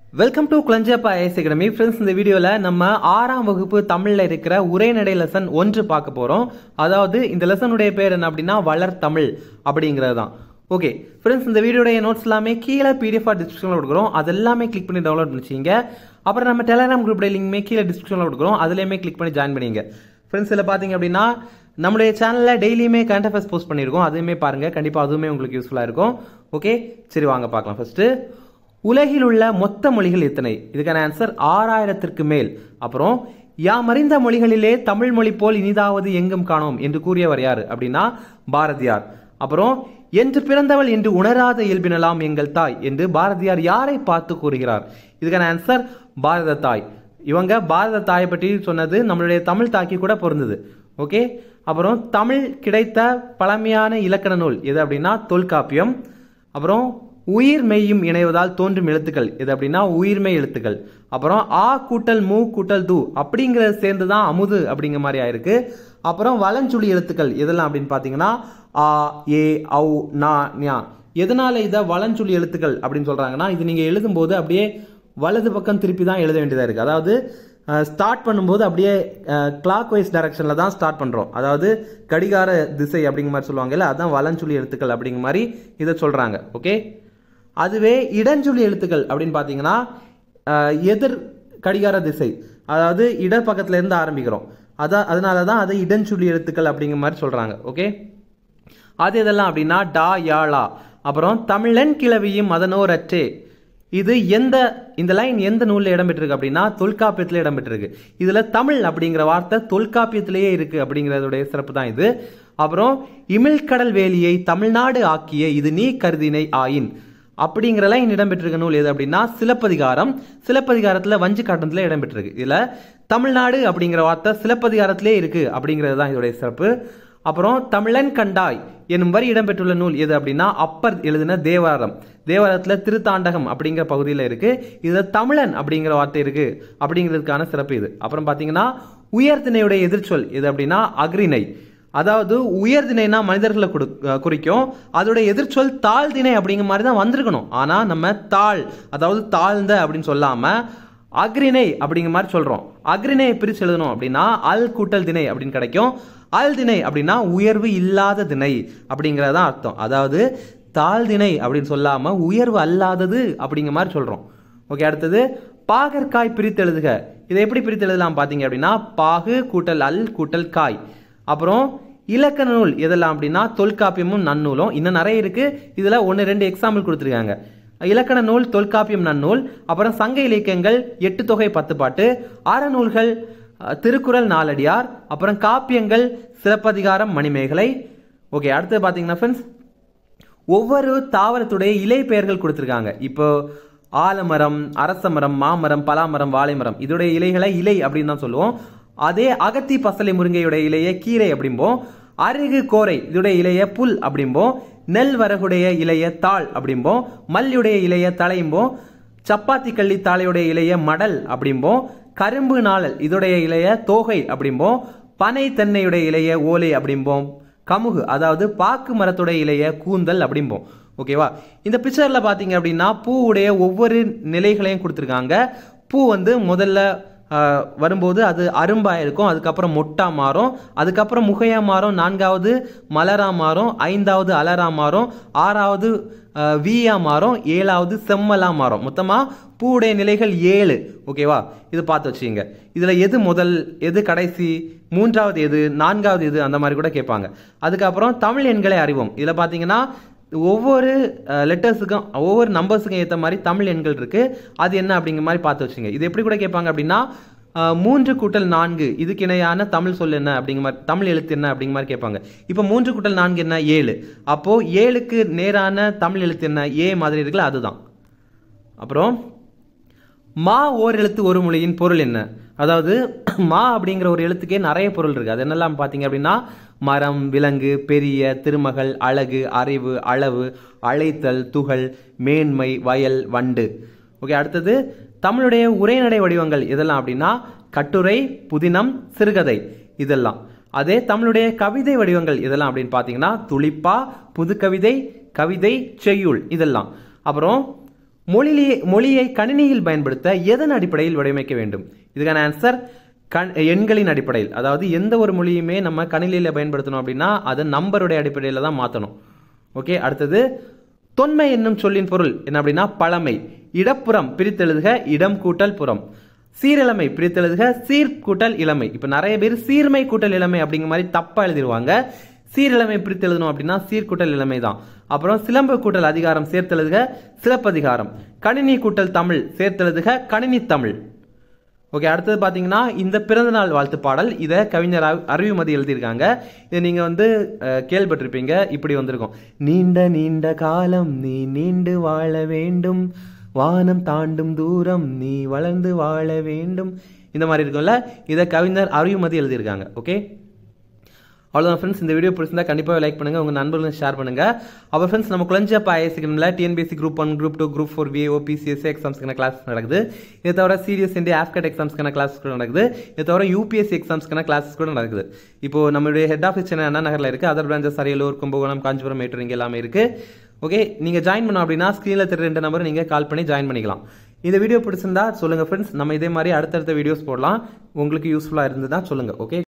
welcome to Kulanjappa IS academy friends இந்த வீடியோவில் நம்ம ஆறாம் வகுப்பு தமிழில் இருக்கிற உரைநடை லெசன் ஒன்று பார்க்க போகிறோம் அதாவது இந்த லெசனுடைய பேர் என்ன அப்படின்னா வளர் தமிழ் அப்படிங்கிறது தான் ஓகே ஃப்ரெண்ட்ஸ் இந்த வீடியோடைய நோட்ஸ் எல்லாமே கீழே பிடிஎஃப் டிஸ்கிரிப்ஷனில் கொடுக்குறோம் அது எல்லாமே கிளிக் பண்ணி டவுன்லோட் பண்ணிச்சிங்க அப்புறம் நம்ம டெலிகிராம் குரூப்போட லிங்க்மே கீழே டிஸ்கிரிப்ஷனில் கொடுக்குறோம் அதுலேயுமே கிளிக் பண்ணி ஜாயின் பண்ணிங்க ஃப்ரெண்ட்ஸ் இதில் பார்த்தீங்க அப்படின்னா நம்மளுடைய சேனலில் டெய்லியுமே கரண்ட் அஃபேர்ஸ் போஸ்ட் பண்ணியிருக்கோம் அதுவுமே பாருங்கள் கண்டிப்பாக அதுவுமே உங்களுக்கு யூஸ்ஃபுல்லாக இருக்கும் ஓகே சரி வாங்க பார்க்கலாம் ஃபஸ்ட்டு உலகில் உள்ள மொத்த மொழிகள் எத்தனை இதுக்கான ஆன்சர் ஆறாயிரத்திற்கு மேல் அப்புறம் யாமறிந்த மொழிகளிலே தமிழ் மொழி போல் இனிதாவது எங்கும் காணோம் என்று கூறியவர் யார் அப்படின்னா பாரதியார் அப்புறம் என்று பிறந்தவள் என்று உணராத இயல்பினலாம் எங்கள் தாய் என்று பாரதியார் யாரை பார்த்து கூறுகிறார் இதுக்கான ஆன்சர் பாரத தாய் இவங்க பாரத தாயை பற்றி சொன்னது நம்மளுடைய தமிழ் தாக்கி கூட பொருந்தது ஓகே அப்புறம் தமிழ் கிடைத்த பழமையான இலக்கண நூல் எது அப்படின்னா தொல்காப்பியம் அப்புறம் உயிர் மெய்யும் இணைவதால் தோன்றும் எழுத்துக்கள் எது அப்படின்னா உயிர்மெய் எழுத்துக்கள் அப்புறம் ஆ கூட்டல் மூ கூட்டல் து அப்படிங்கிறது சேர்ந்து தான் அமுது அப்படிங்கிற மாதிரி ஆயிருக்கு அப்புறம் வலஞ்சுழி எழுத்துக்கள் எதெல்லாம் அப்படின்னு பார்த்தீங்கன்னா ஆ ஏ ஔ நா ஞா எதனால இதை வலஞ்சுழி எழுத்துக்கள் அப்படின்னு சொல்றாங்கன்னா இது நீங்க எழுதும்போது அப்படியே வலது பக்கம் திருப்பி தான் எழுத வேண்டியதாக இருக்குது அதாவது ஸ்டார்ட் பண்ணும்போது அப்படியே கிளாக் வைஸ் டைரக்ஷனில் தான் ஸ்டார்ட் பண்ணுறோம் அதாவது கடிகார திசை அப்படிங்கிற மாதிரி சொல்லுவாங்கல்ல அதான் வலஞ்சுழி எழுத்துக்கள் அப்படிங்கிற மாதிரி இதை சொல்கிறாங்க ஓகே அதுவே இடஞ்சுழி எழுத்துக்கள் அப்படின்னு பார்த்தீங்கன்னா அஹ், எதிர் கடிகார திசை அதாவது இடப்பக்கத்துல இருந்து ஆரம்பிக்கிறோம் அதான் அதனால தான் அதை இடஞ்சுழி எழுத்துக்கள் அப்படிங்கிற மாதிரி சொல்கிறாங்க ஓகே அது எதெல்லாம் அப்படின்னா டா யா லா அப்புறம் தமிழன் கிளவியும் அதனோர் அற்றே இது எந்த இந்த லைன் எந்த நூலில் இடம்பெற்றிருக்கு அப்படின்னா தொல்காப்பியத்தில் இடம்பெற்றிருக்கு இதில் தமிழ் அப்படிங்கிற வார்த்தை தொல்காப்பியத்திலேயே இருக்கு அப்படிங்கிறதுடைய சிறப்பு தான் இது அப்புறம் இமிழ்கடல் வேலியை தமிழ்நாடு ஆக்கிய இது நீ கருதினை ஆயின் அப்படிங்கிற லைன் இடம்பெற்றிருக்க நூல் எது அப்படின்னா சிலப்பதிகாரம் சிலப்பதிகாரத்தில் வஞ்சி காட்டத்தில் இடம்பெற்றிருக்கு இதில் தமிழ்நாடு அப்படிங்கிற வார்த்தை சிலப்பதிகாரத்திலே இருக்கு அப்படிங்கிறது தான் இதோடைய சிறப்பு அப்புறம் தமிழன் கண்டாய் எனும் வரி இடம்பெற்றுள்ள நூல் எது அப்படின்னா அப்பர் எழுதின தேவாரம் தேவாரத்தில் திருத்தாண்டகம் அப்படிங்கிற பகுதியில் இருக்கு இதுல தமிழன் அப்படிங்கிற வார்த்தை இருக்கு அப்படிங்கிறதுக்கான சிறப்பு இது அப்புறம் பார்த்தீங்கன்னா உயர்திணையுடைய எதிர்ச்சொல் எது அப்படின்னா அக்ரிணை அதாவது உயர்திணைனா மனிதர்களை கொடு அஹ் குறிக்கும் அதோட எதிர்ச்சொல் தாழ்திணை அப்படிங்கிற மாதிரி தான் வந்திருக்கணும் ஆனா நம்ம தாழ் அதாவது தாழ்ந்த அப்படின்னு சொல்லாம அக்ரிணை அப்படிங்கிற மாதிரி சொல்றோம் அக்ரிணையை பிரிச்சு எழுதணும் அப்படின்னா அல் கூட்டல் திணை அப்படின்னு கிடைக்கும் அல் திணை அப்படின்னா உயர்வு இல்லாத திணை அப்படிங்கறதான் அர்த்தம் அதாவது தாழ்திணை அப்படின்னு சொல்லாம உயர்வு அல்லாதது அப்படிங்கிற மாதிரி சொல்றோம் ஓகே அடுத்தது பாகற்காய் பிரித்து எழுதுக இதை எப்படி பிரித்து எழுதலாம் பாத்தீங்க அப்படின்னா பாகு கூட்டல் அல் கூட்டல் காய் அப்புறம் இலக்கண நூல் எதெல்லாம் அப்படின்னா தொல்காப்பியமும் நன்னூலும் இன்னும் நிறைய இருக்கு இதுல ஒன்று ரெண்டு எக்ஸாம்பிள் கொடுத்துருக்காங்க இலக்கண நூல் தொல்காப்பியம் நன்னூல் அப்புறம் சங்க இலக்கியங்கள் எட்டு தொகை பத்து பாட்டு அறநூல்கள் அஹ், திருக்குறள் நாலடியார் அப்புறம் காப்பியங்கள் சிலப்பதிகாரம் மணிமேகலை ஓகே அடுத்து பார்த்தீங்கன்னா ஃப்ரெண்ட்ஸ் ஒவ்வொரு தாவரத்துடைய இலை பெயர்கள் கொடுத்துருக்காங்க இப்போ ஆலமரம் அரசமரம் மாமரம் பலாமரம் வாழைமரம் இதோடைய இலைகளை இலை அப்படின்னு தான் சொல்லுவோம் அதே அகத்தி பசலை முருங்கையுடைய இலையை கீரை அப்படிம்போம் அருகு கோரை இதோடைய இலைய புல் அப்படிம்போம் நெல் வரகுடைய இலைய தாள் அப்படிம்போம் மல்லியுடைய இலைய தலையும்போம் சப்பாத்தி கள்ளி தாளையுடைய இலைய மடல் அப்படிம்போம் கரும்பு நாளல் இதோடைய இலைய தோகை அப்படிம்போம் பனை தென்னையுடைய இலைய ஓலை அப்படிம்போம் கமுகு அதாவது பாக்கு மரத்துடைய இலைய கூந்தல் அப்படிம்போம் ஓகேவா இந்த பிக்சர்ல பாத்தீங்க அப்படின்னா பூவுடைய ஒவ்வொரு நிலைகளையும் கொடுத்துருக்காங்க பூ வந்து முதல்ல ஆஹ், வரும்போது அது அரும்பா இருக்கும் அதுக்கப்புறம் மொட்டா மாறும் அதுக்கப்புறம் முகையா மாறும் நான்காவது மலரா மாறும் ஐந்தாவது அலரா மாறும் ஆறாவது ஆஹ், வீயா மாறும் ஏழாவது செம்மலா மாறும் மொத்தமா பூவுடைய நிலைகள் ஏழு ஓகேவா இது பார்த்து வச்சுங்க இதுல எது முதல் எது கடைசி மூன்றாவது எது நான்காவது எது அந்த மாதிரி கூட கேட்பாங்க அதுக்கப்புறம் தமிழ் எண்களை அறிவோம் இதுல பாத்தீங்கன்னா ஒவ்வொரு லெட்டர்ஸுக்கும் ஒவ்வொரு நம்பர்ஸுக்கும் ஏற்ற மாதிரி தமிழ் எண்கள் இருக்கு அது என்ன அப்படிங்கிற மாதிரி பார்த்து வச்சுங்க இது எப்படி கூட கேட்பாங்க அப்படின்னா அஹ், மூன்று கூட்டல் நான்கு இதுக்கு இணையான தமிழ் சொல் என்ன அப்படிங்கிற மாதிரி தமிழ் எழுத்து என்ன அப்படிங்கிற மாதிரி கேட்பாங்க இப்போ மூன்று கூட்டல் நான்கு என்ன ஏழு அப்போ ஏழுக்கு நேரான தமிழ் எழுத்து என்ன ஏ மாதிரி இருக்குல்ல அதுதான் அப்புறம் மா ஓர் எழுத்து ஒரு மொழியின் பொருள் என்ன அதாவது மா அப்படிங்கிற ஒரு எழுத்துக்கே நிறைய பொருள் இருக்கு அது என்னெல்லாம் பார்த்தீங்க அப்படின்னா மரம் விலங்கு பெரிய திருமகள் அழகு அறிவு அளவு அழைத்தல் துகள் மேன்மை வயல் வண்டு ஓகே அடுத்தது தமிழுடைய உரைநடை வடிவங்கள் இதெல்லாம் அப்படின்னா கட்டுரை புதினம் சிறுகதை இதெல்லாம் அதே தமிழுடைய கவிதை வடிவங்கள் இதெல்லாம் அப்படின்னு பார்த்தீங்கன்னா துளிப்பா புதுக்கவிதை கவிதை செய்யுள் இதெல்லாம் அப்புறம் மொழியை மொழியை கணினியில் பயன்படுத்த எதன் அடிப்படையில் வடிவமைக்க வேண்டும் இதுக்கான ஆன்சர் கண் எண்களின் அடிப்படையில் அதாவது எந்த ஒரு மொழியுமே நம்ம கணினியில் பயன்படுத்தணும் அப்படின்னா அதை நம்பருடைய அடிப்படையில் தான் மாற்றணும் ஓகே அடுத்தது தொன்மை என்னும் சொல்லின் பொருள் என்ன அப்படின்னா பழமை இடப்புறம் பிரித்தெழுதுக இடம் கூட்டல் புறம் சீரிழமை பிரித்தெழுதுக சீர் கூட்டல் இளமை இப்போ நிறைய பேர் சீர்மை கூட்டல் இளமை அப்படிங்கிற மாதிரி தப்பா எழுதிருவாங்க சீரிழமை பிரித்து எழுதணும் அப்படின்னா சீர்கூட்டல் இளமை தான் அப்புறம் சிலம்பு கூட்டல் அதிகாரம் சேர்த்தெழுதுக சிலப்பதிகாரம் கணினி கூட்டல் தமிழ் சேர்த்தெழுதுக கணினி தமிழ் ஓகே அடுத்தது பார்த்தீங்கன்னா இந்த பிறந்தநாள் வாழ்த்து பாடல் இதை கவிஞர் அரு- அறிவுமதி எழுதியிருக்காங்க இதை நீங்கள் வந்து அஹ், கேள்விப்பட்டிருப்பீங்க இப்படி வந்திருக்கும் நீண்ட நீண்ட காலம் நீ நீண்டு வாழ வேண்டும் வானம் தாண்டும் தூரம் நீ வளர்ந்து வாழ வேண்டும் இந்த மாதிரி இருக்கும்ல இதை கவிஞர் அறிவுமதி எழுதியிருக்காங்க ஓகே அவ்வளோதான் ஃப்ரெண்ட்ஸ் இந்த வீடியோ பிடிச்சிருந்தா கண்டிப்பாக லைக் பண்ணுங்க உங்க நண்பர்களுக்கு ஷேர் பண்ணுங்க அப்போ ஃப்ரெண்ட்ஸ் நம்ம குழஞ்சப்பா ஐஎஸ்சிக்கமில் TNPSC group one group two group four VAO PCSC எக்ஸாம்ஸ்க்கான கிளாஸ் நடக்குது இது தவிர சீரியஸ் இந்தியா ஆஃப்கட் எக்ஸாம்ஸ்க்கான கிளாஸ் கூட நடக்குது இது தவிர யூபிஎஸ்சி எக்ஸாம்ஸ்க்கான கிளாஸஸ் கூட நடக்குது இப்போ நம்மளுடைய ஹெட் ஆஃபீஸ் சென்னை அண்ணா நகரில் இருக்கு அதர் பிரான்ச்சஸ் அரியலூர் கும்பகோணம் காஞ்சிபுரம் மேட்டூர் இங்கே எல்லாமே இருக்கு ஓகே நீங்க ஜாயின் பண்ணோம் அப்படின்னா ஸ்க்ரீனில் தெரிய ரெண்டு நம்பர் நீங்க கால் பண்ணி ஜாயின் பண்ணிக்கலாம் இந்த வீடியோ பிடிச்சிருந்தா சொல்லுங்க ஃப்ரெண்ட்ஸ் நம்ம இதே மாதிரி அடுத்தடுத்த வீடியோஸ் போடலாம் உங்களுக்கு யூஸ்ஃபுல்லாக இருந்ததா சொல்லுங்க ஓகே